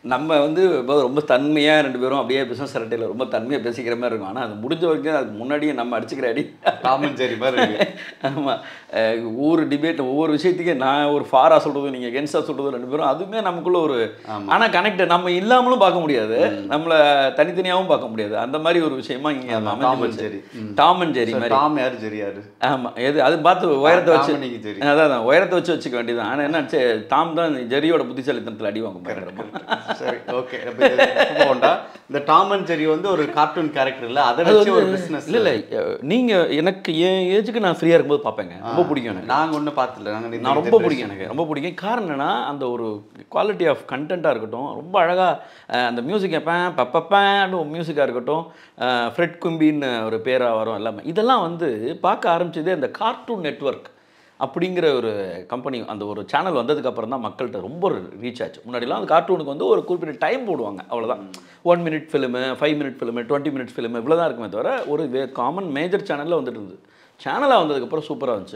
நம்ம வந்து ரொம்ப ரொம்ப தன்மையாக ரெண்டு பேரும் அப்படியே பிஸ்னஸ் அரட்டையில் ரொம்ப தன்மையாக பேசிக்கிற மாதிரி இருக்கும் ஆனால் அது முடிஞ்ச வரைக்கும் அது முன்னாடியே நம்ம அடிச்சுக்கிற அடி டாமன் ஜெரி மாதிரி இருக்கு ஆமாம் ஒவ்வொரு டிபேட் ஒவ்வொரு விஷயத்துக்கே நான் ஒரு ஃபாரா சொல்கிறது நீங்கள் எகென்ஸ்டாக சொல்கிறது ரெண்டு பேரும் அதுவுமே நமக்குள்ள ஒரு ஆனால் கனெக்ட் நம்ம இல்லாமலும் பார்க்க முடியாது நம்மளை தனித்தனியாகவும் பார்க்க முடியாது அந்த மாதிரி ஒரு விஷயமா இங்கே Tom and Jerry. Tom and Jerry So, மாதிரி டாம் யாரு ஜெரி யாரு ஆமாம் எது அது பார்த்து உயரத்தை வச்சு டாமினிக்கு ஜெரி. அதான் அதான் உயரத்தை வச்சு வச்சுக்க வேண்டியதான் ஆனால் என்ன சே, டாம் தான் ஜெரியோட புத்திசாலித்தனத்தில் அடி வாங்க பயங்கரமா சரி ஓகே வேண்டாம் இந்த டாம் அண்ட் ஜெரி வந்து ஒரு கார்ட்டூன் கேரக்டர் இல்ல அதை வச்சு ஒரு பிசினஸ் இல்லை இல்லை நீங்கள் எனக்கு என் ஏஜுக்கு நான் ஃப்ரீயாக இருக்கும்போது பார்ப்பேங்க ரொம்ப பிடிக்கும் எனக்கு நாங்க ஒண்ணும் பார்த்தல நாங்க இந்த நான் ரொம்ப பிடிக்கும் எனக்கு ரொம்ப பிடிக்கும் காரணம் என்னன்னா அந்த ஒரு குவாலிட்டி ஆஃப் கண்டென்ட்டாக இருக்கட்டும் ரொம்ப அழகாக அந்த மியூசிக் எப்பேன் பப்பப்பேன்னு மியூசிக்காக இருக்கட்டும் ஃப்ரெட் கும்பின்னு ஒரு பேராக வரும் எல்லாமே இதெல்லாம் வந்து பார்க்க ஆரம்பிச்சதே அந்த கார்ட்டூன் நெட்வொர்க் அப்படிங்கிற ஒரு கம்பெனி அந்த ஒரு சேனல் வந்ததுக்கு அப்புறம் தான் மக்கள்கிட்ட ரொம்ப ரீச் ஆச்சு முன்னாடிலாம் அந்த கார்ட்டூனுக்கு வந்து ஒரு குறிப்பிட்ட டைம் போடுவாங்க அவ்வளோதான் one minute film five minute film twenty minute film இவ்வளோ தான் இருக்குமே தவிர ஒரு காமன் மேஜர் சேனலில் வந்துட்டு இருந்தது சேனலாக வந்ததுக்கப்புறம் சூப்பராக இருந்துச்சு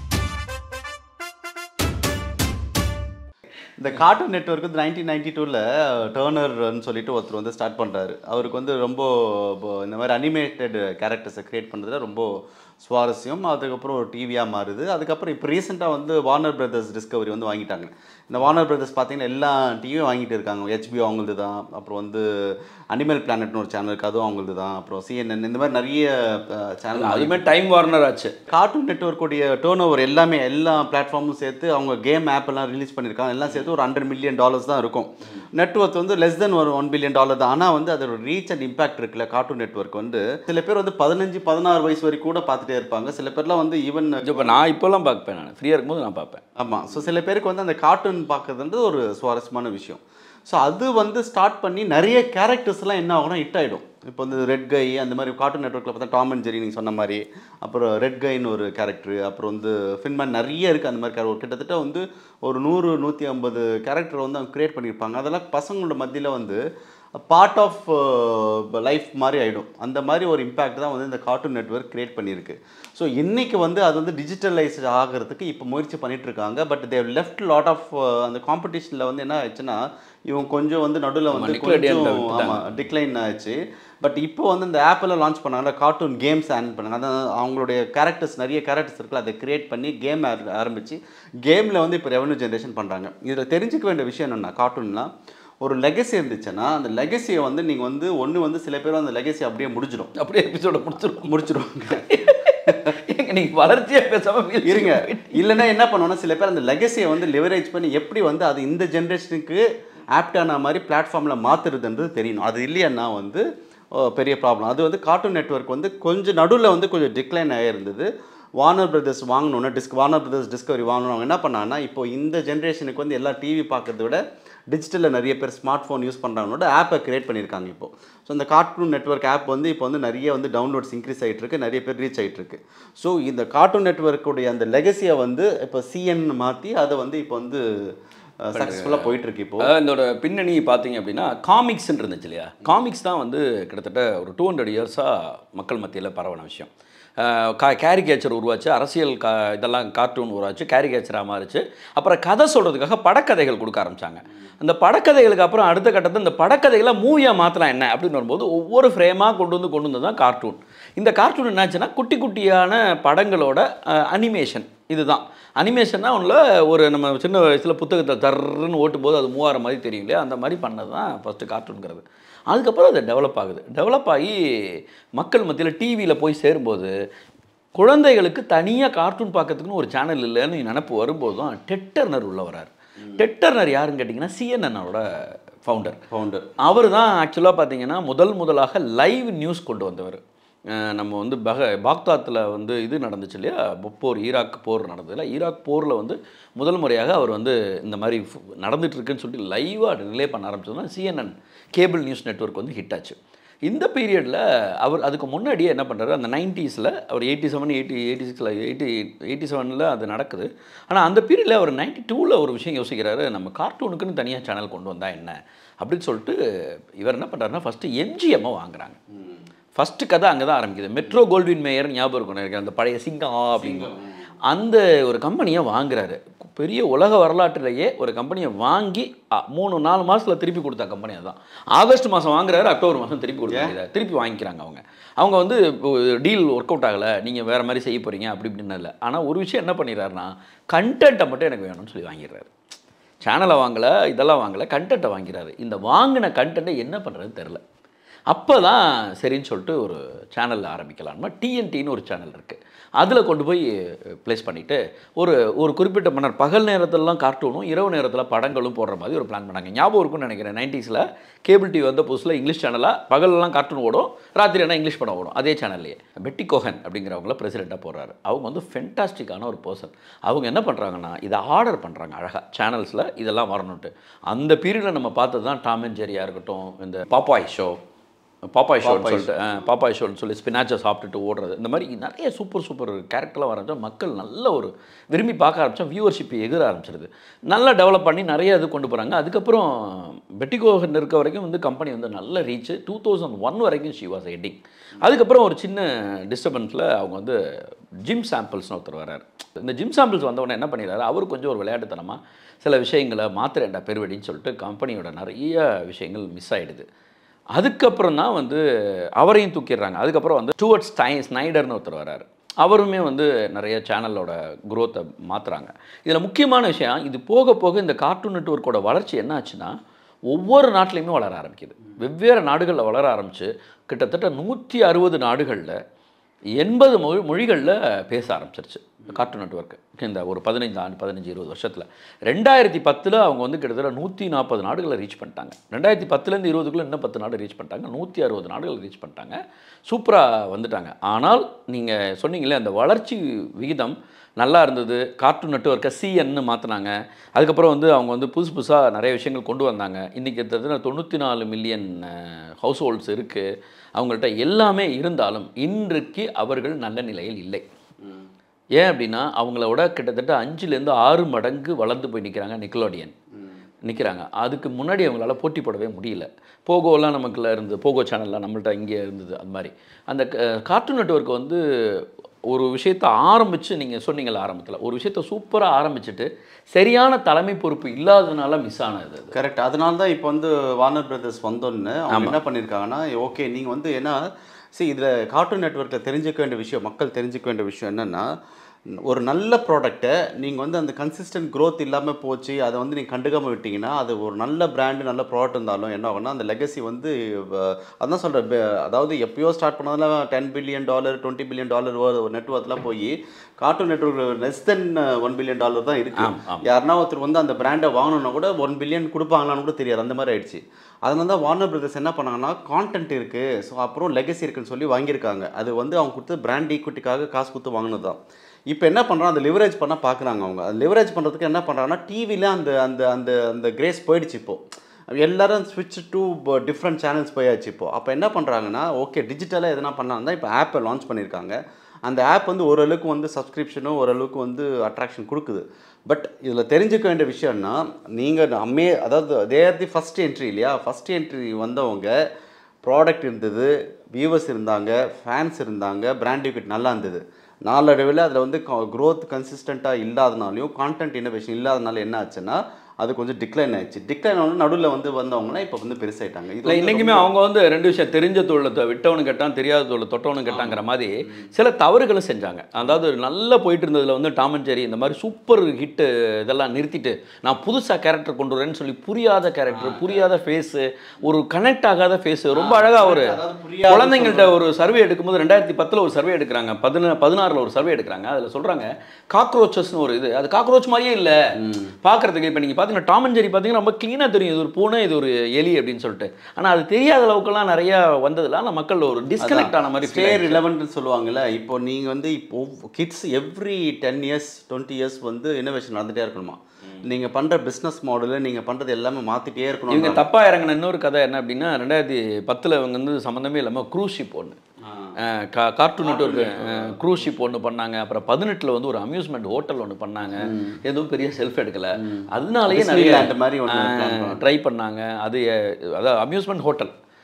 இந்த கார்ட்டூன் நெட்வொர்க் வந்து நைன்டீன் நைன்டி டூவில் டேர்னர்னு சொல்லிட்டு ஒருத்தர் வந்து ஸ்டார்ட் பண்ணுறாரு அவருக்கு வந்து ரொம்ப இப்போ இந்த மாதிரி அனிமேட்டட் கேரக்டர்ஸை க்ரியேட் பண்ணுறதுல ரொம்ப சுவாரஸ்யம் அதுக்கப்புறம் ஒரு டிவியாக மாறுது அதுக்கப்புறம் இப்போ ரீசெண்டாக வந்து வார்னர் பிரதர்ஸ் டிஸ்கவரி வந்து வாங்கிட்டாங்க இந்த வார்னர் பிரதர்ஸ் பார்த்தீங்கன்னா எல்லா டிவியும் வாங்கிட்டு இருக்காங்க ஹெச்பிஓ அவங்களது தான் அப்புறம் வந்து அனிமல் பிளானட்னு ஒரு சேனல் இருக்குது அதுவும் அவங்களது தான் அப்புறம் சிஎன்என் இந்த மாதிரி நிறைய சேனல் அதுவுமே டைம் வார்னர் ஆச்சு கார்ட்டூன் நெட்வொர்க்குடைய டேர்ன் ஓவர் எல்லாமே எல்லா பிளாட்ஃபார்மும் சேர்த்து அவங்க கேம் ஆப் எல்லாம் ரிலீஸ் பண்ணியிருக்காங்க எல்லாம் சேர்த்து ஒரு ஹண்ட்ரட் மில்லியன் டாலர்ஸ் தான் இருக்கும் நெட்ஒர்க் வந்து லெஸ் தென் ஒரு ஒன் பில்லியன் டாலர் தான் ஆனால் வந்து அதோட ரீச் அண்ட் இம்பாக்ட் இருக்குல்ல கார்ட்டூன் நெட்வொர்க் வந்து சில பேர் வந்து பதினஞ்சு பதினாறு வயசு வரைக்கும் கூட பார்த்துட்டே இருப்பாங்க சில பேர்லாம் வந்து ஈவன் இப்போ நான் இப்போல்லாம் பார்ப்பேன் நான் ஃப்ரீயாக இருக்கும்போது நான் பார்ப்பேன் ஆமாம் ஸோ சில பேருக்கு வந்து அந்த கார்ட்டூன் பார்க்கறதுன்றது ஒரு சுவாரஸ்யமான விஷயம் ஸோ அது வந்து ஸ்டார்ட் பண்ணி நிறைய கேரக்டர்ஸ்லாம் என்ன ஆகும்னா ஹிட் ஆகிடும் இப்போ வந்து ரெட் கை அந்த மாதிரி கார்ட்டூன் நெட்ஒர்க்கில் பார்த்தா டாம் அண்ட் ஜெரி நீங்கள் சொன்ன மாதிரி அப்புறம் ரெட் கைன்னு ஒரு கேரக்டர் அப்புறம் வந்து ஃபின்மேன் நிறைய இருக்குது அந்த மாதிரி கேரக்டர் கிட்டத்தட்ட வந்து ஒரு நூறு நூற்றி ஐம்பது கேரக்டர் வந்து அவங்க க்ரியேட் பண்ணியிருப்பாங்க அதெல்லாம் பசங்களோட மத்தியில் வந்து பார்ட் ஆஃப் லைஃப் மாதிரி ஆகிடும் அந்த மாதிரி ஒரு இம்பேக்ட் தான் வந்து இந்த கார்ட்டூன் நெட்வொர்க் கிரியேட் பண்ணியிருக்கு ஸோ இன்னைக்கு வந்து அது வந்து டிஜிட்டலைஸ் ஆகிறதுக்கு இப்போ முயற்சி பண்ணிட்டு இருக்காங்க but they've left lot of அந்த காம்படிஷனில் வந்து என்ன ஆயிடுச்சுன்னா இவங்க கொஞ்சம் வந்து நடுவில் வந்து decline கொஞ்சம் விட்டுட்டாங்க. ஆமாம் டிக்ளைன் ஆச்சு பட் இப்போ வந்து இந்த ஆப்பெல்லாம் லான்ச் பண்ணாங்கல்ல கார்ட்டூன் கேம்ஸ் ஆன் பண்ணாங்க அதான் அவங்களுடைய கேரக்டர்ஸ் நிறைய கேரக்டர்ஸ் இருக்குல்ல அதை கிரியேட் பண்ணி கேம் ஆரம்பித்து கேமில் வந்து இப்போ ரெவன்யூ ஜென்ரேஷன் பண்ணுறாங்க இதில் தெரிஞ்சுக்க வேண்டிய விஷயம் என்னென்னா கார்ட்டூன்லாம் ஒரு லெகசி இருந்துச்சுன்னா அந்த லெகசியை வந்து நீங்கள் வந்து ஒன்று வந்து சில பேர் அந்த லெகசி அப்படியே முடிஞ்சிடும் அப்படியே எபிசோட முடிச்சிருவோம் முடிச்சிடுவாங்க ஏங்க நீங்கள் வளர்ச்சியாக பேசாமல் இருங்க இல்லைன்னா என்ன பண்ணுவோம்னா சில பேர் அந்த லெகசியை வந்து லிவரேஜ் பண்ணி எப்படி வந்து அது இந்த ஜென்ரேஷனுக்கு ஆப்டான மாதிரி பிளாட்ஃபார்மில் மாற்றுறதுன்றது தெரியணும் அது இல்லையான்னா வந்து ஓ, பெரிய ப்ராப்ளம் அது வந்து கார்ட்டூன் நெட்வொர்க் வந்து கொஞ்சம் நடுவில் வந்து கொஞ்சம் டிக்ளைன் ஆகிருந்தது வார்னர் பிரதர்ஸ் வாங்கணுன்னா டிஸ்க் வார்னர் பிரதர்ஸ் டிஸ்கவரி வாங்கணும் அவங்க என்ன பண்ணாங்கன்னா இப்போ இந்த ஜென்ரேஷனுக்கு வந்து எல்லாம் டிவி பார்க்கறத விட டிஜிட்டலில் நிறைய பேர் ஸ்மார்ட் ஃபோன் யூஸ் பண்ணுறாங்களோட ஆப்பை கிரியேட் பண்ணியிருக்காங்க இப்போ ஸோ இந்த கார்ட்டூன் நெட்வொர்க் ஆப் வந்து இப்போ வந்து நிறைய வந்து டவுன்லோட்ஸ் இன்க்ரீஸ் ஆகிட்டு இருக்கு நிறைய பேர் ரீச் ஆகிட்டு இருக்கு ஸோ இந்த கார்ட்டூன் நெட்வொர்க்குடைய அந்த லெகசியை வந்து இப்போ சிஎன் மாற்றி அதை வந்து இப்போ வந்து சக்ஸஸ்ஃபுல்லாக போயிட்டு இருக்கு இப்போ அதாவது இதோட பின்னணி பார்த்தீங்க அப்படின்னா காமிக்ஸ்ன்னு இருந்துச்சு இல்லையா காமிக்ஸ் தான் வந்து கிட்டத்தட்ட ஒரு டூ ஹண்ட்ரட் இயர்ஸாக மக்கள் மத்தியில் பரவன விஷயம் அஹ் கா கேரிகேச்சர் உருவாச்சு அரசியல் கா இதெல்லாம் கார்ட்டூன் உருவாச்சு கேரிகேச்சராக மாறிச்சு அப்புறம் கதை சொல்கிறதுக்காக படக்கதைகள் கொடுக்க ஆரம்பிச்சாங்க அந்த படக்கதைகளுக்கு அப்புறம் அடுத்த கட்டத்தில் இந்த படக்கதைகளை மூவியாக மாற்றலாம் என்ன அப்படின்னு வரும்போது ஒவ்வொரு ஃப்ரேமாக கொண்டு வந்து கொண்டு வந்து தான் கார்ட்டூன் இந்த கார்ட்டூன் என்னாச்சுன்னா குட்டி குட்டியான படங்களோட அனிமேஷன் இதுதான் அனிமேஷன்னா ஒன்றில் ஒரு நம்ம சின்ன வயசில் புத்தகத்தை தர்றன்னு ஓட்டும் போது அது மூவார மாதிரி தெரியும் இல்லையா அந்த மாதிரி பண்ணது தான் ஃபஸ்ட்டு கார்ட்டூனுங்கிறது அதுக்கப்புறம் அது டெவலப் ஆகுது டெவலப் ஆகி மக்கள் மத்தியில் டிவியில் போய் சேரும்போது குழந்தைகளுக்கு தனியாக கார்ட்டூன் பார்க்கறதுக்குன்னு ஒரு சேனல் இல்லைன்னு நினப்பு வரும்போது தான் டெட்டர்னர் உள்ள வரார் டெட்டர்னர் யாருன்னு கேட்டிங்கன்னா சிஎன்என்னோட ஃபவுண்டர் ஃபவுண்டர் அவர் தான் ஆக்சுவலாக பார்த்தீங்கன்னா முதல் முதலாக லைவ் நியூஸ் கொண்டு வந்தவர் அஹ் நம்ம வந்து பக பாக்தாத்தில் வந்து இது நடந்துச்சு இல்லையா போர் ஈராக் போர் நடந்ததுல ஈராக் போரில் வந்து முதல் முறையாக அவர் வந்து இந்த மாதிரி ஃபு- நடந்துட்டு இருக்குன்னு சொல்லிட்டு லைவாக ரிலே பண்ண ஆரம்பிச்சதுன்னா சிஎன்என் கேபிள் நியூஸ் நெட்வொர்க் வந்து ஹிட் ஆச்சு இந்த பீரியடில் அவர் அதுக்கு முன்னாடியே என்ன பண்ணுறாரு அந்த நைன்ட்டீஸில் அவர் எயிட்டி செவன் எயிட்டி எயிட்டி சிக்ஸில் எயிட்டி எயிட்டி செவனில் அது நடக்குது ஆனால் அந்த பீரியடில் அவர் நைன்ட்டி டூவில் ஒரு விஷயம் யோசிக்கிறாரு நம்ம கார்ட்டூனுக்குன்னு தனியாக சேனல் கொண்டு வந்தால் என்ன அப்படின்னு சொல்லிட்டு இவர் என்ன பண்ணுறாருன்னா ஃபஸ்ட்டு எம்ஜிஎம்மை வாங்குறாங்க ஃபஸ்ட்டு கதை அங்கே தான் ஆரம்பிக்குது மெட்ரோ கோல்ட்வின் மேயர் ஞாபகம் இருக்கும் எனக்கு அந்த பழைய சிங்கம் அப்படின்னு அந்த ஒரு கம்பெனியை வாங்குறாரு பெரிய உலக வரலாற்றிலேயே ஒரு கம்பெனியை வாங்கி அ, மூணு நாலு மாசத்துல திருப்பி கொடுத்த கம்பெனி அதுதான் ஆகஸ்ட் மாதம் வாங்குறாரு அக்டோபர் மாதம் திருப்பி கொடுத்தாங்க திருப்பி வாங்கிக்கிறாங்க அவங்க அவங்க வந்து டீல் ஒர்க் அவுட் ஆகலை நீங்கள் வேறு மாதிரி செய்ய போகிறீங்க அப்படி இப்படின்னு இல்லை ஆனால் ஒரு விஷயம் என்ன பண்ணிடுறாருன்னா கண்டென்ட்டை மட்டும் எனக்கு வேணும்னு சொல்லி வாங்கிடுறாரு சேனலை வாங்கலை இதெல்லாம் வாங்கலை கண்டென்ட்டை வாங்கிறாரு இந்த வாங்கின கண்டென்ட்டை என்ன பண்ணுறதுன்னு தெரில அப்போ தான் சரின்னு சொல்லிட்டு ஒரு சேனல் ஆரம்பிக்கலாம்னா டிஎன்டின்னு ஒரு சேனல் இருக்குது அதில் கொண்டு போய் ப்ளேஸ் பண்ணிவிட்டு ஒரு ஒரு குறிப்பிட்ட மன்னர் பகல் நேரத்திலலாம் கார்ட்டூனும் இரவு நேரத்தில் படங்களும் போடுற மாதிரி ஒரு பிளான் பண்ணாங்க ஞாபகம் இருக்கும்னு நினைக்கிறேன் நைன்ட்டீஸில் கேபிள் டிவி வந்த புதுசில் இங்கிலீஷ் சேனலாக பகல்லாம் கார்ட்டூன் ஓடும் ராத்திரி என்ன இங்கிலீஷ் படம் ஓடும் அதே சேனல்லையே பெட்டி கோஹன் அப்படிங்கிறவங்கள பிரசிடெண்ட்டாக போடுறாரு அவங்க வந்து ஃபென்டாஸ்டிக்கான ஒரு பர்சன் அவங்க என்ன பண்ணுறாங்கன்னா இதை ஆர்டர் பண்ணுறாங்க அழகாக சேனல்ஸில் இதெல்லாம் வரணுன்ட்டு அந்த பீரியடில் நம்ம பார்த்தது தான் டாம் அண்ட் ஜெரியாக இருக்கட்டும் இந்த பாப்பாய் ஷோ பாப்பாய் ஷோன்னு சொல்லிட்டு ஆ, பாப்பாய் ஷோன்னு சொல்லி ஸ்பினாச்சை சாப்பிட்டுட்டு ஓடுறது இந்த மாதிரி நிறைய சூப்பர் சூப்பர் கேரக்டர்லாம் வர மக்கள் நல்ல ஒரு விரும்பி பார்க்க ஆரம்பித்தா வியூவர்ஷிப் எகிற ஆரம்பிச்சிருது நல்லா டெவலப் பண்ணி நிறைய இது கொண்டு போகிறாங்க அதுக்கப்புறம் பெட்டிகோகன் இருக்க வரைக்கும் வந்து கம்பெனி வந்து நல்ல ரீச் டூ தௌசண்ட் ஒன் வரைக்கும் ஷி வாஸ் ஹெட்டிங் அதுக்கப்புறம் ஒரு சின்ன டிஸ்டர்பன்ஸில் அவங்க வந்து ஜிம் சாம்பிள்ஸ்னு ஒருத்தர் வராரு இந்த ஜிம் சாம்பிள்ஸ் வந்தவொடனே என்ன பண்ணிடுறாரு அவர் கொஞ்சம் ஒரு விளையாட்டுத்தனமாக சில விஷயங்களை மாத்திரேண்டா பெருவெடின்னு சொல்லிட்டு கம்பெனியோட நிறைய விஷயங்கள் மிஸ் ஆகிடுது அதுக்கப்புறம் தான் வந்து அவரையும் தூக்கிடுறாங்க அதுக்கப்புறம் வந்து ஸ்டூவர்ட் ஸ்டை ஸ்னைடர்னு ஒருத்தர் வராரு அவருமே வந்து நிறைய சேனலோட குரோத்தை மாற்றுறாங்க இதில் முக்கியமான விஷயம் இது போக போக இந்த கார்ட்டூன் நெட்வொர்க்கோட வளர்ச்சி என்ன ஆச்சுன்னா ஒவ்வொரு நாட்டிலையுமே வளர ஆரம்பிக்குது வெவ்வேறு நாடுகளில் வளர ஆரம்பித்து கிட்டத்தட்ட நூற்றி அறுபது நாடுகளில் எண்பது மொழி மொழிகளில் பேச ஆரம்பிச்சிருச்சு கார்ட்டூன் நெட்வொர்க்கு இந்த ஒரு பதினைந்து ஆண்டு பதினஞ்சு இருபது வருஷத்தில் ரெண்டாயிரத்தி பத்தில் அவங்க வந்து கிட்டத்தட்ட நூற்றி நாற்பது நாடுகளை ரீச் பண்ணிட்டாங்க ரெண்டாயிரத்தி பத்துலேருந்து இருபதுக்குள்ளே இன்னும் பத்து நாடு ரீச் பண்ணிட்டாங்க நூற்றி அறுபது நாடுகள் ரீச் பண்ணிட்டாங்க சூப்பராக வந்துட்டாங்க ஆனால் நீங்கள் சொன்னீங்களே அந்த வளர்ச்சி விகிதம் நல்லா இருந்தது கார்ட்டூன் நெட்வொர்க்கை சிஎன்னு மாற்றினாங்க அதுக்கப்புறம் வந்து அவங்க வந்து புதுசு புதுசாக நிறைய விஷயங்கள் கொண்டு வந்தாங்க இன்றைக்கி கிட்டத்தட்ட தொண்ணூற்றி நாலு மில்லியன் ஹவுஸ் ஹோல்ட்ஸ் இருக்குது அவங்கள்ட்ட எல்லாமே இருந்தாலும் இன்றைக்கு அவர்கள் நல்ல நிலையில் இல்லை ஏன் அப்படின்னா அவங்களோட கிட்டத்தட்ட அஞ்சுலேருந்து ஆறு மடங்கு வளர்ந்து போய் நிற்கிறாங்க நிக்கலோடியன் நிற்கிறாங்க அதுக்கு முன்னாடி அவங்களால போட்டி போடவே முடியல போகோலாம் நமக்குள்ள இருந்து போகோ சேனல்லாம் நம்மள்ட்ட இங்கே இருந்தது அது மாதிரி அந்த கார்ட்டூன் நெட்வொர்க் வந்து ஒரு விஷயத்தை ஆரம்பித்து நீங்கள் சொன்னீங்கல்ல ஆரம்பத்தில் ஒரு விஷயத்தை சூப்பராக ஆரம்பிச்சுட்டு சரியான தலைமை பொறுப்பு இல்லாததுனால மிஸ் ஆனது அது கரெக்ட் அதனால தான் இப்போ வந்து வார்னர் பிரதர்ஸ் வந்தோன்னு அவங்க என்ன பண்ணியிருக்காங்கன்னா ஓகே நீங்கள் வந்து ஏன்னா see இதில் கார்ட்டூன் நெட்வொர்க்கில் தெரிஞ்சுக்க வேண்டிய விஷயம் மக்கள் தெரிஞ்சுக்க வேண்டிய விஷயம் என்னென்னா ஒரு நல்ல ப்ராடக்ட்டை நீங்கள் வந்து அந்த கன்சிஸ்டன்ட் growth இல்லாமல் போச்சு அதை வந்து நீங்கள் கண்டுக்காமல் விட்டீங்கன்னா அது ஒரு நல்ல பிராண்டு நல்ல ப்ராடக்ட் இருந்தாலும் என்ன ஆகும்னா அந்த லெகசி வந்து அஹ், அதான் சொல்கிறேன் அதாவது எப்பயோ ஸ்டார்ட் பண்ணதில் ten billion dollar twenty billion dollar நெட்ஒர்க்லாம் போய் cartoon network less than one billion dollar தான் இருக்கு ஆம், ஆம். யாருன்னா ஒருத்தர் வந்து அந்த பிராண்டை வாங்கணும்னா கூட ஒன் பில்லியன் கொடுப்பாங்களான்னு கூட தெரியாது அந்த மாதிரி ஆயிடுச்சு அதனால தான் வார்னர் பிரதர்ஸ் என்ன பண்ணாங்கன்னா கான்டென்ட் இருக்குது ஸோ அப்புறம் லெகசி இருக்குன்னு சொல்லி வாங்கியிருக்காங்க அது வந்து அவங்க கொடுத்து பிராண்ட் ஈக்விட்டிக்காக காசு கொடுத்து வாங்கினது தான் இப்போ என்ன பண்ணுறோம் அந்த லிவரேஜ் பண்ண பார்க்குறாங்க அவங்க அந்த லிவரேஜ் பண்ணுறதுக்கு என்ன பண்ணுறாங்கன்னா டிவியில் அந்த அந்த அந்த அந்த கிரேஸ் போயிடுச்சு இப்போது எல்லாரும் ஸ்விட்ச் டு டிஃப்ரெண்ட் சேனல்ஸ் போயாச்சு இப்போ அப்போ என்ன பண்ணுறாங்கன்னா ஓகே டிஜிட்டலாக எதனா பண்ணலாம் தான் இப்போ ஆப்பை லான்ச் பண்ணியிருக்காங்க அந்த ஆப் வந்து ஓரளவுக்கு வந்து சப்ஸ்கிரிப்ஷனும் ஓரளவுக்கு வந்து அட்ராக்ஷன் கொடுக்குது பட் இதில் தெரிஞ்சுக்க வேண்டிய விஷயம்னா நீங்கள் அம்மே அதாவது தேர் தி ஃபஸ்ட் என்ட்ரி இல்லையா ஃபஸ்ட் என்ட்ரி வந்தவங்க ப்ராடக்ட் இருந்தது வியூவர்ஸ் இருந்தாங்க ஃபேன்ஸ் இருந்தாங்க பிராண்ட் யூக்கிட் நல்லா இருந்தது நாளடைவில் அதில் வந்து க்ரோத் கன்சிஸ்டண்ட்டாக இல்லாதனாலையும் கான்டென்ட் இன்னோவேஷன் இல்லாதனால என்ன ஆச்சுன்னா அது கொஞ்சம் டிக்ளைன் ஆயிடுச்சு டிக்ளைன் ஆன நடுவில் வந்து வந்தவங்கலாம் இப்போ வந்து பெருசாயிட்டாங்க இது இல்லை வந்து இன்றைக்குமே அவங்க வந்து ரெண்டு விஷயம் தெரிஞ்ச தொழிலை விட்டவனு கேட்டான் தெரியாத தொழிலை தொட்டவனு கேட்டாங்கிற மாதிரி சில தவறுகளும் செஞ்சாங்க அதாவது நல்லா போயிட்டு இருந்ததுல வந்து டாம் அண்ட் ஜெரி இந்த மாதிரி சூப்பர் ஹிட்டு இதெல்லாம் நிறுத்திட்டு நான் புதுசாக கேரக்டர் கொண்டு வரேன்னு சொல்லி புரியாத கேரக்டர் புரியாத ஃபேஸு ஒரு கனெக்ட் ஆகாத ஃபேஸு ரொம்ப அழகாக ஒரு அதாவது புரியாத குழந்தைங்கள்ட்ட ஒரு சர்வே எடுக்கும்போது ரெண்டாயிரத்தி பத்தில் ஒரு சர்வே எடுக்கிறாங்க பதின பதினாறில் ஒரு சர்வே எடுக்கிறாங்க அதில் சொல்கிறாங்க காக்ரோச்சஸ்னு ஒரு இது அது காக்ரோச் மாதிரியே இல்லை பார்க்குறதுக்கு இப்போ நீங்கள் பார்த்தீங்கன்னா டாம் அண்ட் ஜெரி பார்த்தீங்கன்னா ரொம்ப க்ளீனாக தெரியும் இது ஒரு பூனை இது ஒரு எலி அப்படின்னு சொல்லிட்டு ஆனால் அது தெரியாத அளவுக்குலாம் நிறைய வந்ததுல ஆனால் மக்கள் ஒரு டிஸ்கனெக்ட் ஆன மாதிரி feel ஸ்டே ஆயிடுச்சு. ரிலவெண்ட்னு சொல்லுவாங்கல்ல இப்போ நீங்கள் வந்து இப்போ kids every ten years twenty years வந்து இன்னோவேஷன் நடந்துகிட்டே இருக்கணுமா நீங்கள் பண்ணுற பிஸ்னஸ் மாடலு நீங்கள் பண்ணுறது எல்லாமே மாற்றிட்டே இவங்க இருக்கணும் தப்பாக இறங்கின இன்னொரு கதை என்ன அப்படின்னா ரெண்டாயிரத்தி பத்தில் இவங்க வந்து சம்மந்தமே இல்லாமல் க்ரூஸ் ஷிப் ஒன்று கார்ட்டூன் நெட்ஒர்க்கு க்ரூஸ் ஷிப் ஒன்று பண்ணாங்க அப்புறம் பதினெட்டில் வந்து ஒரு அம்யூஸ்மெண்ட் ஹோட்டல் ஒன்று பண்ணாங்க எதுவும் பெரிய செல்ஃப் எடுக்கல அதனாலேயே நிறைய Disneyland மாதிரி ஒண்ணு plan பண்ணாங்க. ட்ரை பண்ணாங்க அது அஹ், அதாவது அம்யூஸ்மெண்ட் ஹோட்டல்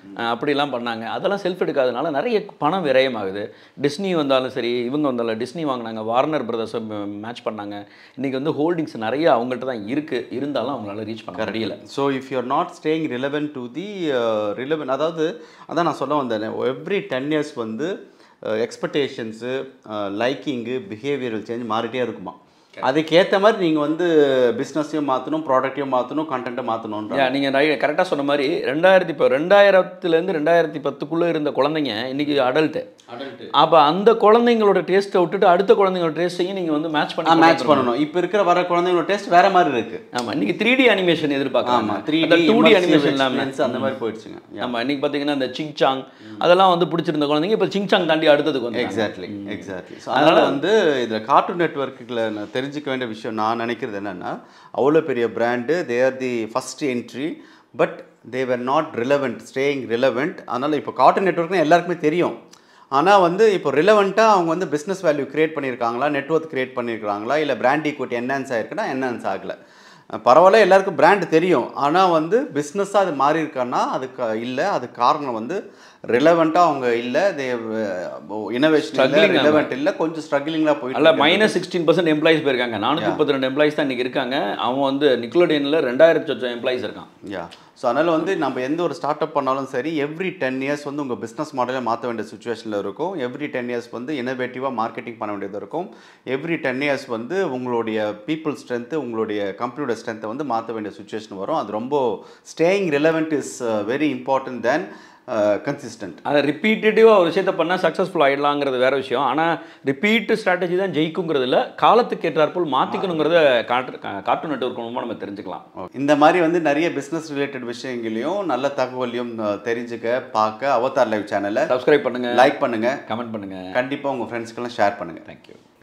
அஹ் அப்படிலாம் பண்ணாங்க அதெல்லாம் செல்ஃப் எடுக்காதனால நிறைய பணம் விரயமாகுது டிஸ்னி வந்தாலும் சரி இவங்க வந்தாலும் டிஸ்னி வாங்கினாங்க வார்னர் பிரதர்ஸை மேட்ச் பண்ணாங்க இன்றைக்கி வந்து ஹோல்டிங்ஸ் நிறைய அவங்கள்ட்ட தான் இருக்குது இருந்தாலும் அவங்களால ரீச் பண்ண முடியல so if you're not staying relevant to the relevant அதாவது அதான் நான் சொல்ல வந்தேன் எவ்ரி டென் இயர்ஸ் வந்து எக்ஸ்பெக்டேஷன்ஸு லைக்கிங்கு பிஹேவியரல் சேஞ்ச் மாறிட்டே இருக்குமா அதுக்கேற்ற மாதிரி நீங்கள் வந்து பிஸ்னஸையும் மாற்றணும் ப்ராடக்ட்டையும் மாற்றணும் கண்டென்ட்டை மாற்றணுன்ற ஏன் நீங்கள் கரெக்டாக சொன்ன மாதிரி ரெண்டாயிரத்தி இப்போ ரெண்டாயிரத்துலேருந்து ரெண்டாயிரத்தி பத்துக்குள்ளே இருந்த குழந்தைங்க இன்றைக்கி அடல்ட்டு அப்போ அந்த குழந்தைங்களோட டேஸ்ட்டை விட்டுட்டு அடுத்த குழந்தைங்களோட டேஸ்ட்டையும் நீங்கள் வந்து மேட்ச் பண்ணி மேட்ச் பண்ணணும் இப்போ இருக்கிற வர குழந்தைங்களோட டேஸ்ட் வேற மாதிரி இருக்கு ஆமாம் இன்னைக்கு த்ரீ டி அனிமேஷன் எதிர்பார்க்கலாம் ஆமாம் த்ரீ அந்த டூ டி அனிமேஷன் இல்லாமல் அந்த மாதிரி போயிடுச்சுங்க ஆமாம் இன்னைக்கு பார்த்தீங்கன்னா இந்த சிங்சாங் அதெல்லாம் வந்து பிடிச்சிருந்த குழந்தைங்க இப்போ சிங்சாங் தாண்டி அடுத்ததுக்கு வந்து எக்ஸாக்ட்லி எக்ஸாக்ட்லி ஸோ அதனால் வந்து இதில் கார்ட்டூன் நெட்ஒர்க்கில் நான் தெரிஞ்சுக்க வேண்டிய விஷயம் நான் நினைக்கிறது என்னென்னா அவ்வளோ பெரிய brand they are the first entry but they were not relevant staying relevant அதனால் இப்போ கார்ட்டூன் நெட்ஒர்க்னு எல்லாருக்குமே தெரியும் ஆனால் வந்து இப்போ ரிலவெண்ட்டாக அவங்க வந்து பிஸ்னஸ் வேல்யூ கிரியேட் பண்ணியிருக்காங்களா நெட்ஒர்க் கிரியேட் பண்ணியிருக்காங்களா இல்லை பிராண்ட் ஈக்குவிட்டி என்ஹான்ஸ் ஆயிருக்குன்னா என்ஹான்ஸ் ஆகலை பரவாயில்ல எல்லாருக்கும் பிராண்ட் தெரியும் ஆனால் வந்து பிஸ்னஸாக அது மாறி இருக்கான்னா அதுக்கு இல்லை அது காரணம் வந்து ரிலவெண்ட்டாக அவங்க இல்லை தே இனோவேஷன் இல்லை Struggling ஆமா. ரிலவெண்ட் இல்லை கொஞ்சம் ஸ்ட்ரகிளிங்காக போயிட்டு அல்ல இருக்கு. மைனஸ் சிக்ஸ்டீன் பர்சன்ட் எம்ப்ளாயிஸ் போயிருக்காங்க நானூற்றி முப்பத்தி ரெண்டு எம்ப்ளாயிஸ் தான் இன்றைக்கி இருக்காங்க அவன் வந்து நிக்லோடியனில் ரெண்டாயிரத்தி சொச்சம் எம்ப்ளாயிஸ் இருக்கான் யா ஸோ அதனால் வந்து நம்ம எந்த ஒரு ஸ்டார்ட் அப் பண்ணாலும் சரி எவ்ரி டென் இயர்ஸ் வந்து உங்கள் பிஸ்னஸ் மாடலை மாற்ற வேண்டிய சுச்சுவேஷனில் இருக்கும் எவ்ரி டென் இயர்ஸ் வந்து இனோவேட்டிவாக மார்க்கெட்டிங் பண்ண வேண்டியது இருக்கும் எவ்ரி டென் இயர்ஸ் வந்து உங்களுடைய பீப்புள் ஸ்ட்ரென்த்து உங்களுடைய கம்பெனியோட ஸ்ட்ரென்த்தை வந்து மாற்ற வேண்டிய சுச்சுவேஷன் வரும் அது ரொம்ப staying relevant is very important then consistent அதை ரிப்பீட்டடிவாக ஒரு விஷயத்த பண்ணால் சக்ஸஸ்ஃபுல் ஆகிடலாங்கிறது வேற விஷயம் ஆனால் ரிப்பீட் ஸ்ட்ராட்டஜி தான் ஜெயிக்குங்கிறது இல்லை காலத்துக்கு ஏற்றாற்போல் மாற்றிக்கணுங்கிறத காட்டு கார்ட்டூன் நெட்ஒர்க் மூலமாக நம்ம தெரிஞ்சுக்கலாம் இந்த மாதிரி வந்து நிறைய பிஸ்னஸ் ரிலேட்டட் விஷயங்களையும் நல்ல தகவலையும் அஹ், தெரிஞ்சுக்க பார்க்க அவதார் லைவ் சேனலை சப்ஸ்கிரைப் பண்ணுங்கள் லைக் பண்ணுங்கள் கமெண்ட் பண்ணுங்கள் கண்டிப்பாக உங்கள் ஃப்ரெண்ட்ஸ்க்கெல்லாம் ஷேர் பண்ணுங்கள் தேங்க்யூ